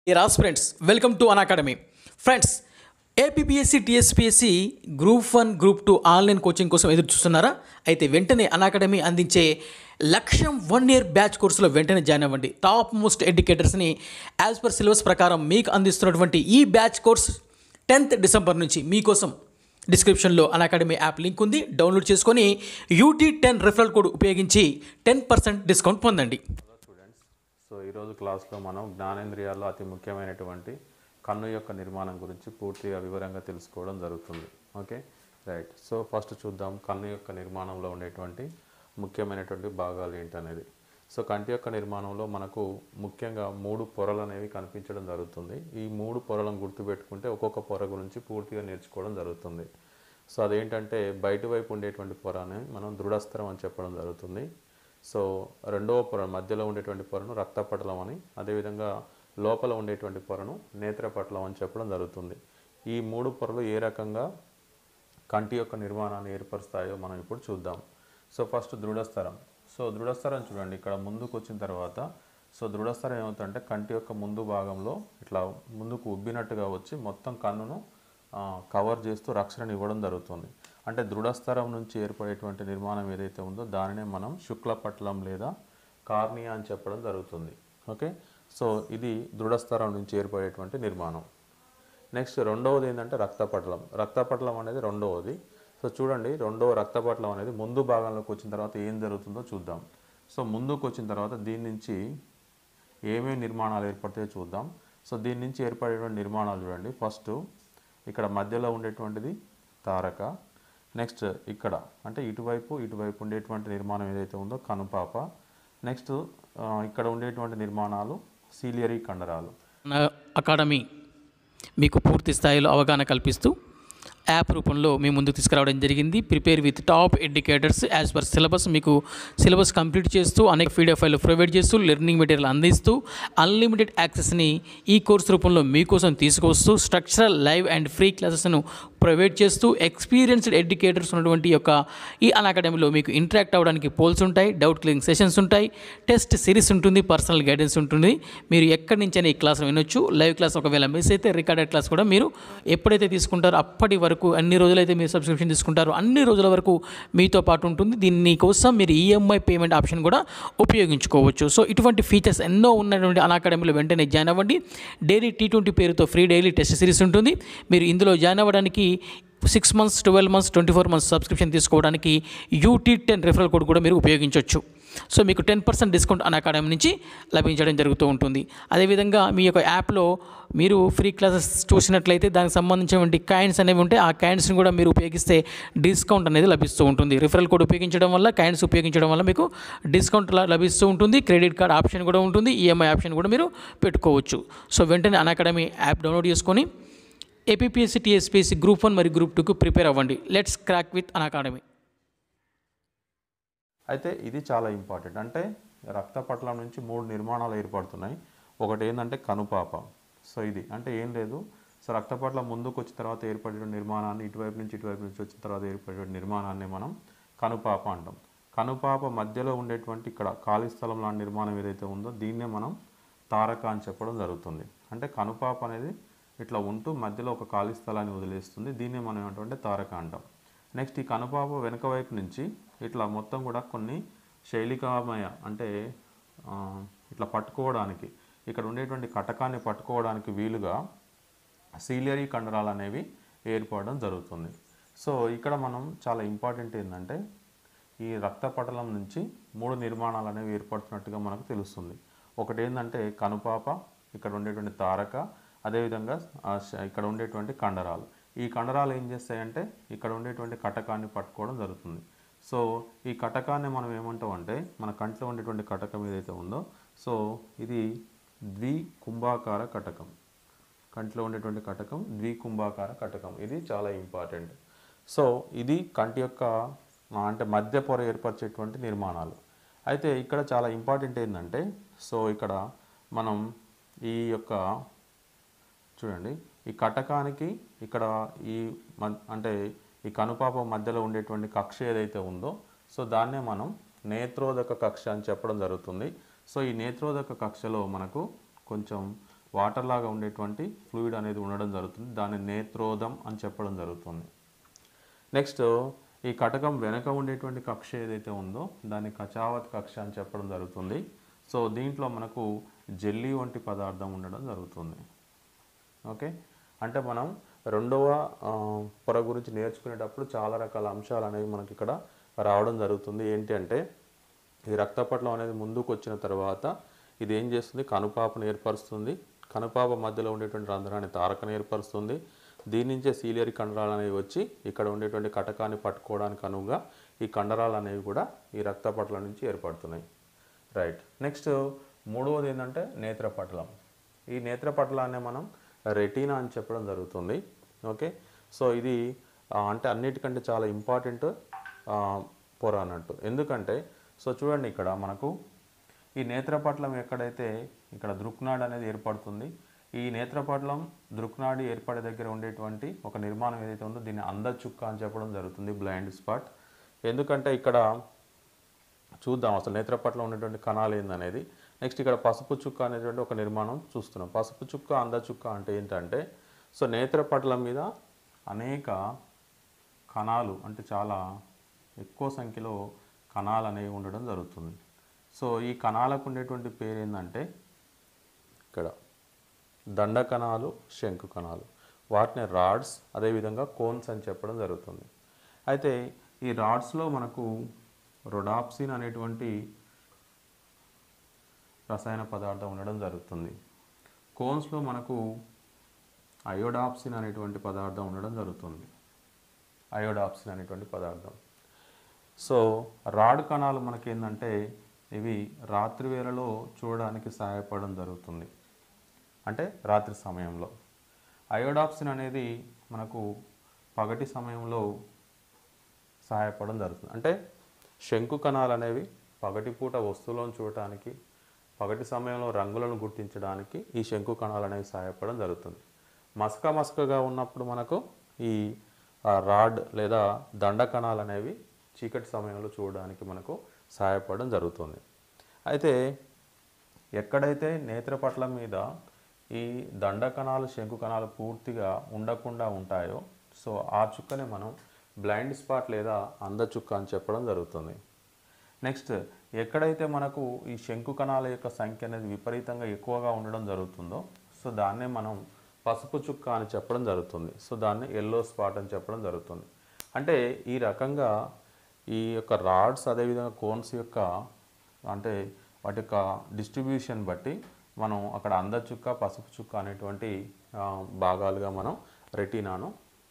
ఈ రాస్ friends welcome to Unacademy friends APSC TSPSC group one group two online coaching కోసం ఎదురు చూస్తున్నారా అయితే వెంటనే అన్ అకాడమీ అందించే లక్ష్యం వన్ ఇయర్ బ్యాచ్ కోర్సులో వెంటనే జాయిన్ అవ్వండి టాప్ మోస్ట్ ఎడ్యుకేటర్స్ని యాజ్ పర్ సిలబస్ ప్రకారం మీకు అందిస్తున్నటువంటి ఈ బ్యాచ్ కోర్స్ టెన్త్ డిసెంబర్ నుంచి మీకోసం డిస్క్రిప్షన్లో అన్ అకాడమీ యాప్ లింక్ ఉంది డౌన్లోడ్ చేసుకొని యూటీ టెన్ రెఫరల్ కోడ్ ఉపయోగించి టెన్ పర్సెంట్ డిస్కౌంట్ పొందండి స్టూడెంట్స్ సో ఈరోజు క్లాస్లో మనం జ్ఞానేంద్రియాల్లో అతి ముఖ్యమైనటువంటి కన్ను యొక్క నిర్మాణం గురించి పూర్తిగా వివరంగా తెలుసుకోవడం జరుగుతుంది ఓకే రైట్ సో ఫస్ట్ చూద్దాం కన్ను యొక్క నిర్మాణంలో ఉండేటువంటి ముఖ్యమైనటువంటి భాగాలు ఏంటనేది సో కంటి యొక్క నిర్మాణంలో మనకు ముఖ్యంగా మూడు పొరలు అనేవి కనిపించడం జరుగుతుంది ఈ మూడు పొరలను గుర్తుపెట్టుకుంటే ఒక్కొక్క పొర గురించి పూర్తిగా నేర్చుకోవడం జరుగుతుంది సో అదేంటంటే బయట వైపు ఉండేటువంటి పొరని మనం దృఢస్థరం అని చెప్పడం జరుగుతుంది సో రెండవ పొర మధ్యలో ఉండేటువంటి పొరను రక్తపటలం అని అదేవిధంగా లోపల ఉండేటువంటి పొరను నేత్రపటలం అని చెప్పడం జరుగుతుంది ఈ మూడు పొరలు ఏ రకంగా కంటి యొక్క నిర్మాణాన్ని ఏర్పరుస్తాయో మనం ఇప్పుడు చూద్దాం సో ఫస్ట్ దృఢస్థరం సో దృఢస్థరం చూడండి ఇక్కడ ముందుకు వచ్చిన తర్వాత సో దృఢస్థరం ఏమవుతుందంటే కంటి యొక్క ముందు భాగంలో ఇట్లా ముందుకు ఉబ్బినట్టుగా వచ్చి మొత్తం కన్నును ఆ, కవర్ చేస్తూ రక్షణ ఇవ్వడం జరుగుతుంది అంటే దృఢస్థరం నుంచి ఏర్పడేటువంటి నిర్మాణం ఏదైతే ఉందో దానినే మనం శుక్లపట్లం లేదా కార్నియా అని చెప్పడం జరుగుతుంది ఓకే సో ఇది దృఢస్థరం నుంచి ఏర్పడేటువంటి నిర్మాణం నెక్స్ట్ రెండవది ఏంటంటే రక్తపటలం రక్తపటలం అనేది రెండవది సో చూడండి రెండవ రక్తపటలం అనేది ముందు భాగంలోకి వచ్చిన తర్వాత ఏం జరుగుతుందో చూద్దాం సో ముందుకు వచ్చిన తర్వాత దీని నుంచి ఏమేమి నిర్మాణాలు ఏర్పడతాయో చూద్దాం సో దీని నుంచి ఏర్పడేటువంటి నిర్మాణాలు చూడండి ఫస్ట్ ఇక్కడ మధ్యలో ఉండేటువంటిది తారక నెక్స్ట్ ఇక్కడ అంటే ఇటువైపు ఇటువైపు ఉండేటువంటి నిర్మాణం ఏదైతే ఉందో కనుపాప నెక్స్ట్ ఆ, ఇక్కడ ఉండేటువంటి నిర్మాణాలు సీలియరీ కండరాలు నా అకాడమీ మీకు పూర్తి స్థాయిలో అవగాహన కల్పిస్తూ యాప్ రూపంలో మీ ముందుకు తీసుకురావడం జరిగింది prepare with top educators as per syllabus మీకు సిలబస్ కంప్లీట్ చేస్తూ అనేక పీడిఎఫ్ ఫైల్ ప్రొవైడ్ చేస్తూ లెర్నింగ్ మెటీరియల్ అందిస్తూ అన్లిమిటెడ్ యాక్సెస్ని ఈ కోర్స్ రూపంలో మీకోసం తీసుకొస్తూ స్ట్రక్చరల్ లైవ్ అండ్ ఫ్రీ క్లాసెస్ను ప్రొవైడ్ చేస్తూ ఎక్స్పీరియన్స్డ్ ఎడ్యుకేటర్స్ ఉన్నటువంటి యొక్క ఈ అన్ అకాడమీలో మీకు ఇంటరాక్ట్ అవ్వడానికి పోల్స్ ఉంటాయి డౌట్ క్లియరింగ్ సెషన్స్ ఉంటాయి టెస్ట్ సిరీస్ ఉంటుంది పర్సనల్ గైడెన్స్ ఉంటుంది మీరు ఎక్కడి నుంచైనా ఈ క్లాస్ వినొచ్చు లైవ్ క్లాస్ ఒకవేళ మిస్ అయితే రికార్డెడ్ క్లాస్ కూడా మీరు ఎప్పుడైతే తీసుకుంటారో అప్పటి వరకు అన్ని రోజులైతే మీరు సబ్స్క్రిప్షన్ తీసుకుంటారో అన్ని రోజుల వరకు మీతో పాటు ఉంటుంది దీని కోసం మీరు ఈఎంఐ పేమెంట్ ఆప్షన్ కూడా ఉపయోగించుకోవచ్చు సో ఇటువంటి ఫీచర్స్ ఎన్నో ఉన్నటువంటి అన్ అకాడమీలో వెంటనే జాయిన్ అవ్వండి డైలీ టీ ట్వంటీ పేరుతో ఫ్రీ డైలీ టెస్ట్ సిరీస్ ఉంటుంది మీరు ఇందులో జాయిన్ అవ్వడానికి six months twelve months twenty four months subscription తీసుకోవడానికి యూటీ టెన్ రెఫరల్ కోడ్ కూడా మీరు ఉపయోగించవచ్చు సో మీకు ten percent discount Unacademy నుంచి లభించడం జరుగుతూ ఉంటుంది అదేవిధంగా మీ యొక్క యాప్లో మీరు ఫ్రీ క్లాసెస్ చూసినట్లయితే దానికి సంబంధించినటువంటి కాయిన్స్ అనేవి ఉంటే ఆ కాయిన్స్ని కూడా మీరు ఉపయోగిస్తే డిస్కౌంట్ అనేది లభిస్తూ ఉంటుంది రిఫరల్ కోడ్ ఉపయోగించడం వల్ల కాయిన్స్ ఉపయోగించడం వల్ల మీకు డిస్కౌంట్ ల- లభిస్తూ ఉంటుంది క్రెడిట్ కార్డ్ ఆప్షన్ కూడా ఉంటుంది ఈఎంఐ ఆప్షన్ కూడా మీరు పెట్టుకోవచ్చు సో వెంటనే అన్ అకాడమీ యాప్ డౌన్లోడ్ చేసుకొని ఏపీఎస్సి టీఎస్పీఎస్సి గ్రూప్ వన్ మరియు గ్రూప్ టూకు ప్రిపేర్ అవ్వండి let's crack with Unacademy అయితే ఇది చాలా ఇంపార్టెంట్ అంటే రక్తపటలం నుంచి మూడు నిర్మాణాలు ఏర్పడుతున్నాయి ఒకటి ఏంటంటే కనుపాప సో ఇది అంటే ఏం లేదు సో రక్తపటలం ముందుకు వచ్చిన తర్వాత ఏర్పడే నిర్మాణాన్ని ఇటువైపు నుంచి ఇటువైపు నుంచి వచ్చిన తర్వాత ఏర్పడే నిర్మాణాన్ని మనం కనుపాప అంటాం కనుపాప మధ్యలో ఉండేటువంటి ఇక్కడ ఖాళీ స్థలం లాంటి నిర్మాణం ఏదైతే ఉందో దీన్నే మనం తారక అని చెప్పడం జరుగుతుంది అంటే కనుపాప అనేది ఇట్లా ఉంటూ మధ్యలో ఒక ఖాళీ స్థలాన్ని వదిలేస్తుంది దీన్నే మనం ఏమంటామంటే తారక అంటాం నెక్స్ట్ ఈ కనుపాప వెనుక వైపు నుంచి ఇట్లా మొత్తం కూడా కొన్ని శైలికామయ అంటే ఆ, ఇట్లా పట్టుకోవడానికి ఇక్కడ ఉండేటువంటి కటకాన్ని పట్టుకోవడానికి వీలుగా సీలియరీ కండరాలు అనేవి ఏర్పడడం జరుగుతుంది సో ఇక్కడ మనం చాలా ఇంపార్టెంట్ ఏంటంటే ఈ రక్తపటలం నుంచి మూడు నిర్మాణాలు అనేవి ఏర్పడుతున్నట్టుగా మనకు తెలుస్తుంది ఒకటి ఏంటంటే కనుపాప ఇక్కడ ఉండేటువంటి తారక అదేవిధంగా ఆ శ- ఇక్కడ ఉండేటువంటి కండరాలు ఈ కండరాలు ఏం చేస్తాయంటే ఇక్కడ ఉండేటువంటి కటకాన్ని పట్టుకోవడం జరుగుతుంది సో ఈ కటకాన్ని మనం ఏమంటాం అంటే మన కంట్లో ఉండేటువంటి కటకం ఏదైతే ఉందో సో ఇది ద్వికుంభాకార కటకం కంటిలో ఉండేటువంటి కటకం ద్వికుంభాకార కటకం ఇది చాలా ఇంపార్టెంట్ సో ఇది కంటి యొక్క ఆ, అంటే మధ్య పొర ఏర్పరిచేటువంటి నిర్మాణాలు అయితే ఇక్కడ చాలా ఇంపార్టెంట్ ఏంటంటే సో ఇక్కడ మనం ఈ యొక్క చూడండి ఈ కటకానికి ఇక్కడ ఈ మ- అంటే ఈ కనుపాప మధ్యలో ఉండేటువంటి కక్ష ఏదైతే ఉందో సో దాన్నే మనం నేత్రోదక కక్ష అని చెప్పడం జరుగుతుంది సో ఈ నేత్రోదక కక్షలో మనకు కొంచెం వాటర్ లాగా ఉండేటువంటి ఫ్లూయిడ్ అనేది ఉండడం జరుగుతుంది దాన్ని నేత్రోదం అని చెప్పడం జరుగుతుంది నెక్స్ట్ ఈ కటకం వెనక ఉండేటువంటి కక్ష ఏదైతే ఉందో దాన్ని కచావత్ కక్ష అని చెప్పడం జరుగుతుంది సో దీంట్లో మనకు జెల్లీ వంటి పదార్థం ఉండడం జరుగుతుంది ఓకే అంటే మనం రెండవ ఆ, పొర గురించి నేర్చుకునేటప్పుడు చాలా రకాల అంశాలు అనేవి మనకి ఇక్కడ రావడం జరుగుతుంది ఏంటి అంటే ఈ రక్తపట్లం అనేది ముందుకు వచ్చిన తర్వాత ఇది ఏం చేస్తుంది కనుపాపను ఏర్పరుస్తుంది కనుపాప మధ్యలో ఉండేటువంటి రంధ్రాన్ని తారకను ఏర్పరుస్తుంది దీని నుంచే సీలియరీ కండరాలు అనేవి వచ్చి ఇక్కడ ఉండేటువంటి కటకాన్ని పట్టుకోవడానికి అనువుగా ఈ కండరాలు అనేవి కూడా ఈ రక్తపట్లం నుంచి ఏర్పడుతున్నాయి రైట్ నెక్స్ట్ మూడవది ఏంటంటే నేత్రపటలం ఈ నేత్రపటలాన్ని మనం రెటీనా అని చెప్పడం జరుగుతుంది ఓకే సో ఇది ఆ, అంటే అన్నిటికంటే చాలా ఇంపార్టెంట్ పొర అన్నట్టు ఎందుకంటే సో చూడండి ఇక్కడ మనకు ఈ నేత్రపటలం ఎక్కడైతే ఇక్కడ దృక్నాడ్ అనేది ఏర్పడుతుంది ఈ నేత్రపటలం దృక్నాడి ఏర్పడే దగ్గర ఉండేటువంటి ఒక నిర్మాణం ఏదైతే ఉందో దీన్ని అందచుక్క అని చెప్పడం జరుగుతుంది బ్లైండ్ స్పాట్ ఎందుకంటే ఇక్కడ చూద్దాం అసలు నేత్రపట్ల ఉన్నటువంటి కణాలు ఏందనేది నెక్స్ట్ ఇక్కడ పసుపు చుక్క అనేటువంటి ఒక నిర్మాణం చూస్తున్నాం పసుపు చుక్క అంద చుక్క అంటే ఏంటంటే సో నేత్రపటలం మీద అనేక కణాలు అంటే చాలా ఎక్కువ సంఖ్యలో కణాలు అనేవి ఉండడం జరుగుతుంది సో ఈ కణాలకు ఉండేటువంటి పేరు ఏంటంటే ఇక్కడ దండ కణాలు శంకు కణాలు వాటిని రాడ్స్ అదేవిధంగా కోన్స్ అని చెప్పడం జరుగుతుంది అయితే ఈ రాడ్స్లో మనకు రొడాప్సిన్ అనేటువంటి రసాయన పదార్థం ఉండడం జరుగుతుంది కోన్స్లో మనకు అయోడాప్సిన్ అనేటువంటి పదార్థం ఉండడం జరుగుతుంది అయోడాప్సిన్ అనేటువంటి పదార్థం సో రాడ్ కణాలు మనకేందంటే ఇవి రాత్రి వేళలో చూడడానికి సహాయపడడం జరుగుతుంది అంటే రాత్రి సమయంలో అయోడాప్సిన్ అనేది మనకు పగటి సమయంలో సహాయపడడం జరుగుతుంది అంటే శంకు కణాలు అనేవి పగటిపూట వస్తువులను చూడటానికి పగటి సమయంలో రంగులను గుర్తించడానికి ఈ శంకు కణాలు అనేవి సహాయపడడం జరుగుతుంది మసక మసకగా ఉన్నప్పుడు మనకు ఈ ఆ, రాడ్ లేదా దండ కణాలు అనేవి చీకటి సమయంలో చూడడానికి మనకు సహాయపడడం జరుగుతుంది అయితే ఎక్కడైతే నేత్రపట్లం మీద ఈ దండ కణాలు శంకు కణాలు పూర్తిగా ఉండకుండా ఉంటాయో సో ఆ చుక్కని మనం బ్లైండ్ స్పాట్ లేదా అంద చుక్క అని చెప్పడం జరుగుతుంది నెక్స్ట్ ఎక్కడైతే మనకు ఈ శంకు కణాల యొక్క సంఖ్య అనేది విపరీతంగా ఎక్కువగా ఉండడం జరుగుతుందో సో దాన్నే మనం పసుపు చుక్క అని చెప్పడం జరుగుతుంది సో దాన్ని ఎల్లో స్పాట్ అని చెప్పడం జరుగుతుంది అంటే ఈ రకంగా ఈ యొక్క రాడ్స్ అదేవిధంగా కోన్స్ యొక్క అంటే వాటి యొక్క డిస్ట్రిబ్యూషన్ బట్టి మనం అక్కడ అంద చుక్క పసుపు చుక్క అనేటువంటి ఆ, భాగాలుగా మనం రెటీనాను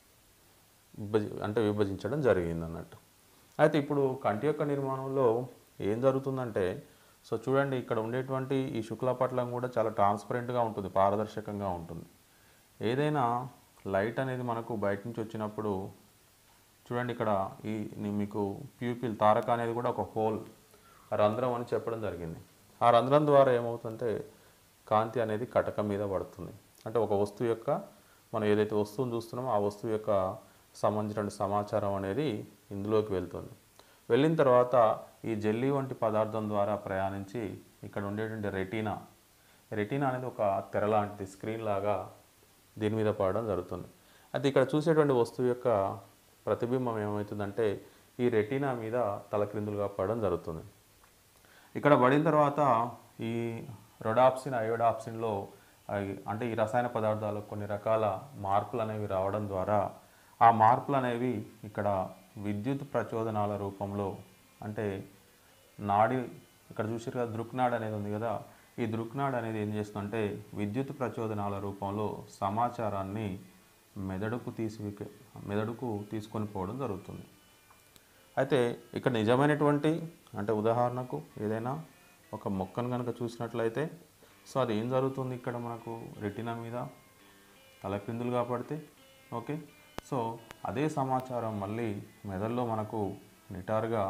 విభజి అంటే విభజించడం జరిగింది అన్నట్టు అయితే ఇప్పుడు కంటి యొక్క నిర్మాణంలో ఏం జరుగుతుందంటే సో చూడండి ఇక్కడ ఉండేటువంటి ఈ శుక్లపట్లం కూడా చాలా ట్రాన్స్పరెంట్గా ఉంటుంది పారదర్శకంగా ఉంటుంది ఏదైనా లైట్ అనేది మనకు బయట నుంచి వచ్చినప్పుడు చూడండి ఇక్కడ ఈ ని- మీకు ప్యూపిల్ తారక అనేది కూడా ఒక హోల్ రంధ్రం అని చెప్పడం జరిగింది ఆ రంధ్రం ద్వారా ఏమవుతుందంటే కాంతి అనేది కటకం మీద పడుతుంది అంటే ఒక వస్తువు యొక్క మనం ఏదైతే వస్తువును చూస్తున్నామో ఆ వస్తువు యొక్క సంబంధించిన సమాచారం అనేది ఇందులోకి వెళ్తుంది వెళ్ళిన తర్వాత ఈ జెల్లీ వంటి పదార్థం ద్వారా ప్రయాణించి ఇక్కడ ఉండేటువంటి రెటీనా రెటీనా అనేది ఒక తెర లాంటిది స్క్రీన్ లాగా దీని మీద పడడం జరుగుతుంది అయితే ఇక్కడ చూసేటువంటి వస్తువు యొక్క ప్రతిబింబం ఏమవుతుందంటే ఈ రెటీనా మీద తలక్రిందులుగా పడడం జరుగుతుంది ఇక్కడ పడిన తర్వాత ఈ రొడాప్సిన్ అయోడాప్సిన్లో అవి- అంటే ఈ రసాయన పదార్థాలకు కొన్ని రకాల మార్పులు అనేవి రావడం ద్వారా ఆ మార్పులు అనేవి ఇక్కడ విద్యుత్ ప్రచోదనాల రూపంలో అంటే నాడి ఇక్కడ చూసారు కదా దృక్నాడ్ అనేది ఉంది కదా ఈ దృక్నాడ్ అనేది ఏం చేస్తుందంటే విద్యుత్ ప్రచోదనాల రూపంలో సమాచారాన్ని మెదడుకు తీసి మెదడుకు తీసుకొని పోవడం జరుగుతుంది అయితే ఇక్కడ నిజమైనటువంటి అంటే ఉదాహరణకు ఏదైనా ఒక మొక్కను కనుక చూసినట్లయితే సో అది ఏం జరుగుతుంది ఇక్కడ మనకు రెటినా మీద తలక్రిందులుగా పడితే ఓకే సో అదే సమాచారం మళ్ళీ మెదడులో మనకు నిటారుగా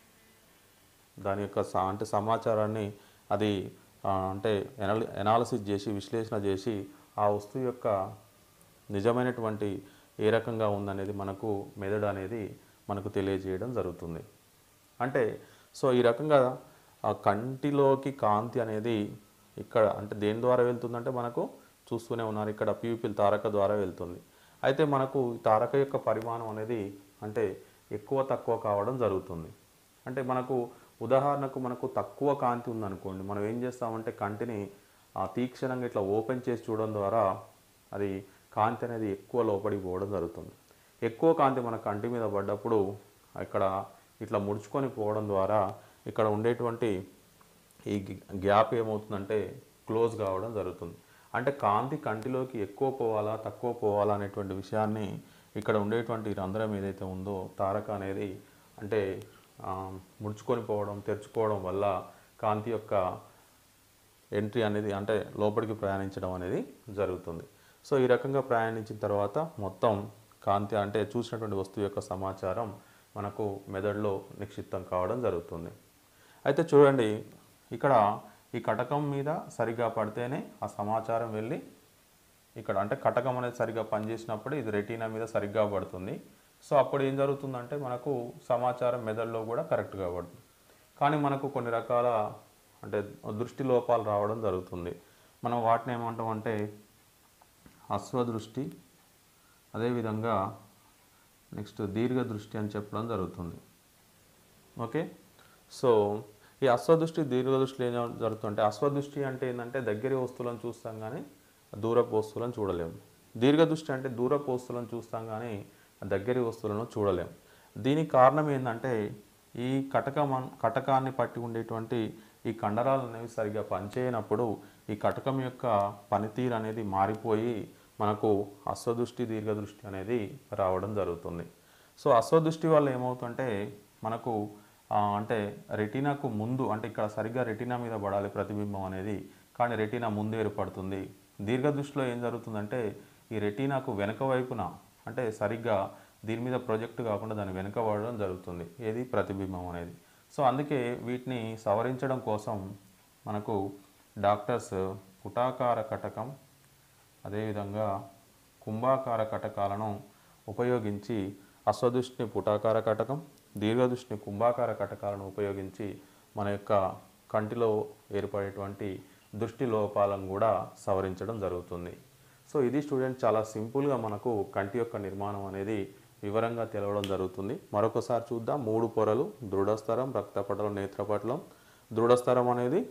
దాని యొక్క సా అంటే సమాచారాన్ని అది ఆ, అంటే ఎనాలి ఎనాలసిస్ చేసి విశ్లేషణ చేసి ఆ వస్తువు యొక్క నిజమైనటువంటి ఏ రకంగా ఉందనేది మనకు మెదడు అనేది మనకు తెలియజేయడం జరుగుతుంది అంటే సో ఈ రకంగా ఆ కంటిలోకి కాంతి అనేది ఇక్కడ అంటే దేని ద్వారా వెళ్తుందంటే మనకు చూస్తూనే ఉన్నారు ఇక్కడ ప్యూపిల్ తారక ద్వారా వెళ్తుంది అయితే మనకు ఈ తారక యొక్క పరిమాణం అనేది అంటే ఎక్కువ తక్కువ కావడం జరుగుతుంది అంటే మనకు ఉదాహరణకు మనకు తక్కువ కాంతి ఉందనుకోండి మనం ఏం చేస్తామంటే కంటిని ఆ, తీక్షణంగా ఇట్లా ఓపెన్ చేసి చూడడం ద్వారా అది కాంతి అనేది ఎక్కువ లోపలికి పోవడం జరుగుతుంది ఎక్కువ కాంతి మన కంటి మీద పడ్డప్పుడు ఇక్కడ ఇట్లా ముడుచుకొని పోవడం ద్వారా ఇక్కడ ఉండేటువంటి ఈ గి- గ్యాప్ ఏమవుతుందంటే క్లోజ్ కావడం జరుగుతుంది అంటే కాంతి కంటిలోకి ఎక్కువ పోవాలా తక్కువ పోవాలా అనేటువంటి విషయాన్ని ఇక్కడ ఉండేటువంటి రంధ్రం ఏదైతే ఉందో తారక అనేది అంటే ఆ, ముడుచుకొని పోవడం తెరుచుకోవడం వల్ల కాంతి యొక్క ఎంట్రీ అనేది అంటే లోపలికి ప్రయాణించడం అనేది జరుగుతుంది సో ఈ రకంగా ప్రయాణించిన తర్వాత మొత్తం కాంతి అంటే చూసినటువంటి వస్తువు యొక్క సమాచారం మనకు మెదడులో నిక్షిప్తం కావడం జరుగుతుంది అయితే చూడండి ఇక్కడ ఈ కటకం మీద సరిగా పడితేనే ఆ సమాచారం వెళ్ళి ఇక్కడ అంటే కటకం అనేది సరిగ్గా పనిచేసినప్పుడు ఇది రెటీనా మీద సరిగ్గా పడుతుంది సో అప్పుడు ఏం జరుగుతుందంటే మనకు సమాచారం మెదడులో కూడా కరెక్ట్గా పడుతుంది కానీ మనకు కొన్ని రకాల అంటే దృష్టి లోపాలు రావడం జరుగుతుంది మనం వాటిని ఏమంటాం అంటే అశ్వదృష్టి అదేవిధంగా నెక్స్ట్ దీర్ఘ దృష్టి అని చెప్పడం జరుగుతుంది ఓకే సో ఈ అశ్వదృష్టి దీర్ఘదృష్టిలో ఏం జరుగుతుందంటే అశ్వదృష్టి అంటే ఏంటంటే దగ్గర వస్తువులను చూస్తాం కానీ దూరపు వస్తువులను చూడలేము దీర్ఘదృష్టి అంటే దూరపు వస్తువులను చూస్తాం కానీ దగ్గరి వస్తువులను చూడలేము దీనికి కారణం ఏంటంటే ఈ కటకం అన్- కటకాన్ని పట్టి ఉండేటువంటి ఈ కండరాలు అనేవి సరిగ్గా పనిచేయనప్పుడు ఈ కటకం యొక్క పనితీరు అనేది మారిపోయి మనకు అశ్వదృష్టి దీర్ఘదృష్టి అనేది రావడం జరుగుతుంది సో అశ్వదృష్టి వల్ల ఏమవుతుందంటే మనకు ఆ, అంటే రెటీనాకు ముందు అంటే ఇక్కడ సరిగ్గా రెటీనా మీద పడాలి ప్రతిబింబం అనేది కానీ రెటీనా ముందు ఏర్పడుతుంది దీర్ఘదృష్టిలో ఏం జరుగుతుందంటే ఈ రెటీనాకు వెనక వైపున అంటే సరిగ్గా దీని మీద ప్రొజెక్ట్ కాకుండా దాని వెనక పడడం జరుగుతుంది ఏది ప్రతిబింబం అనేది సో అందుకే వీటిని సవరించడం కోసం మనకు డాక్టర్స్ పుటాకార కటకం అదేవిధంగా కుంభాకార కటకాలను ఉపయోగించి అశ్వదృష్టిని పుటాకార కటకం దీర్ఘదృష్టిని కుంభాకార కటకాలను ఉపయోగించి మన యొక్క కంటిలో ఏర్పడేటువంటి దృష్టి లోపాలను కూడా సవరించడం జరుగుతుంది సో ఇది స్టూడెంట్ చాలా సింపుల్గా మనకు కంటి యొక్క నిర్మాణం అనేది వివరంగా తెలవడం జరుగుతుంది మరొకసారి చూద్దాం మూడు పొరలు దృఢస్థరం రక్తపటలం నేత్రపటలం దృఢస్థరం అనేది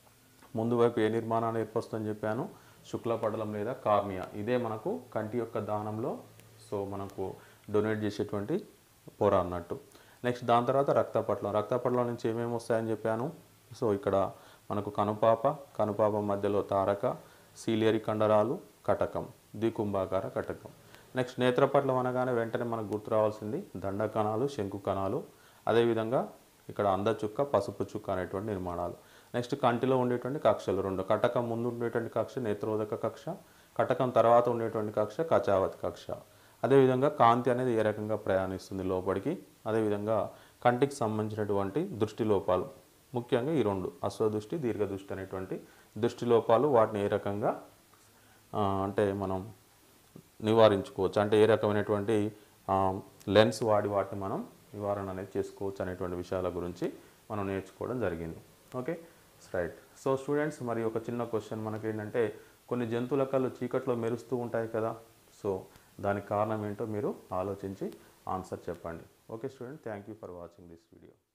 ముందు వైపు ఏ నిర్మాణాన్ని ఏర్పరుస్తుందని చెప్పాను శుక్లపటలం లేదా కార్నియా ఇదే మనకు కంటి యొక్క దానంలో సో మనకు డొనేట్ చేసేటువంటి పొర అన్నట్టు నెక్స్ట్ దాని తర్వాత రక్తపటలం రక్తపటలం నుంచి ఏమేమి వస్తాయని చెప్పాను సో ఇక్కడ మనకు కనుపాప కనుపాప మధ్యలో తారక సీలియరి కండరాలు కటకం ద్వికుంభాకార కటకం నెక్స్ట్ నేత్రపటలం అనగానే వెంటనే మనకు గుర్తు రావాల్సింది దండ కణాలు శంకు కణాలు అదేవిధంగా ఇక్కడ అందచుక్క పసుపు చుక్క అనేటువంటి నిర్మాణాలు నెక్స్ట్ కంటిలో ఉండేటువంటి కక్షలు రెండు కటకం ముందు ఉండేటువంటి కక్ష నేత్రోదక కక్ష కటకం తర్వాత ఉండేటువంటి కక్ష కచావతి కక్ష అదేవిధంగా కాంతి అనేది ఏ రకంగా ప్రయాణిస్తుంది లోపలికి అదేవిధంగా కంటికి సంబంధించినటువంటి దృష్టి లోపాలు ముఖ్యంగా ఈ రెండు అశ్వదృష్టి దీర్ఘదృష్టి అనేటువంటి దృష్టి లోపాలు వాటిని ఏ రకంగా ఆ, అంటే మనం నివారించుకోవచ్చు అంటే ఏ రకమైనటువంటి లెన్స్ వాడి వాటిని మనం నివారణ అనేది చేసుకోవచ్చు అనేటువంటి విషయాల గురించి మనం నేర్చుకోవడం జరిగింది ఓకే రైట్ సో స్టూడెంట్స్ మరి ఒక చిన్న క్వశ్చన్ మనకి ఏంటంటే కొన్ని జంతువుల కళ్ళు చీకట్లో మెరుస్తూ ఉంటాయి కదా సో దానికి కారణం ఏంటో మీరు ఆలోచించి ఆన్సర్ చెప్పండి okay student thank you for watching this video